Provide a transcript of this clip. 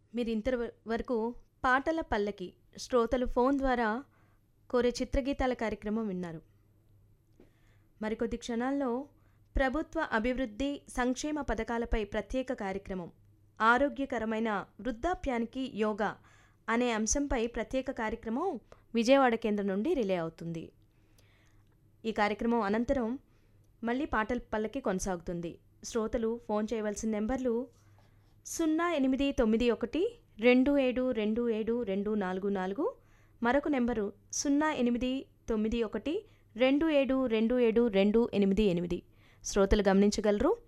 మీరు ఇంతవరకు పాటల పల్లకి శ్రోతలు ఫోన్ ద్వారా కోరే చిత్రగీతాల కార్యక్రమం విన్నారు మరికొద్ది క్షణాల్లో ప్రభుత్వ అభివృద్ధి సంక్షేమ పథకాలపై ప్రత్యేక కార్యక్రమం ఆరోగ్యకరమైన వృద్ధాప్యానికి యోగా అనే అంశంపై ప్రత్యేక కార్యక్రమం విజయవాడ కేంద్రం నుండి రిలే అవుతుంది ఈ కార్యక్రమం అనంతరం మళ్ళీ పాటల పల్లకి కొనసాగుతుంది శ్రోతలు ఫోన్ చేయవలసిన నెంబర్లు సున్నా ఎనిమిది తొమ్మిది ఒకటి రెండు ఏడు రెండు ఏడు రెండు నాలుగు నాలుగు మరొక నెంబరు సున్నా ఎనిమిది తొమ్మిది ఒకటి రెండు ఏడు రెండు ఏడు రెండు ఎనిమిది ఎనిమిది శ్రోతలు గమనించగలరు